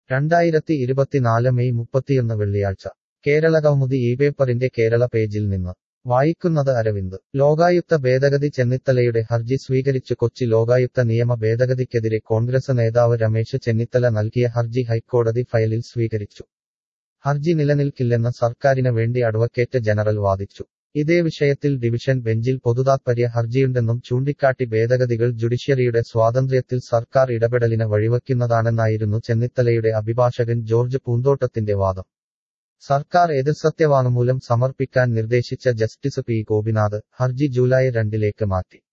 രണ്ടായിരത്തി ഇരുപത്തിനാല് മെയ് മുപ്പത്തിയൊന്ന് വെള്ളിയാഴ്ച കേരള കൗമുദി ഈ പേപ്പറിന്റെ കേരള പേജിൽ നിന്ന് വായിക്കുന്നത് അരവിന്ദ് ലോകായുക്ത ഭേദഗതി ചെന്നിത്തലയുടെ ഹർജി സ്വീകരിച്ചു കൊച്ചി ലോകായുക്ത നിയമ ഭേദഗതിക്കെതിരെ കോൺഗ്രസ് നേതാവ് രമേശ് ചെന്നിത്തല നൽകിയ ഹർജി ഹൈക്കോടതി ഫയലിൽ സ്വീകരിച്ചു ഹർജി നിലനിൽക്കില്ലെന്ന് സർക്കാരിന് വേണ്ടി അഡ്വക്കേറ്റ് ജനറൽ വാദിച്ചു ഇതേ വിഷയത്തിൽ ഡിവിഷൻ ബെഞ്ചിൽ പൊതുതാത്പര്യ ഹർജിയുണ്ടെന്നും ചൂണ്ടിക്കാട്ടി ഭേദഗതികൾ ജുഡീഷ്യറിയുടെ സ്വാതന്ത്ര്യത്തിൽ സർക്കാർ ഇടപെടലിന് വഴിവെക്കുന്നതാണെന്നായിരുന്നു ചെന്നിത്തലയുടെ അഭിഭാഷകൻ ജോർജ് പൂന്തോട്ടത്തിന്റെ വാദം സർക്കാർ എതിർസത്യവാങ്മൂലം സമർപ്പിക്കാൻ നിർദ്ദേശിച്ച ജസ്റ്റിസ് പി ഗോപിനാഥ് ഹർജി ജൂലൈ രണ്ടിലേക്ക് മാറ്റി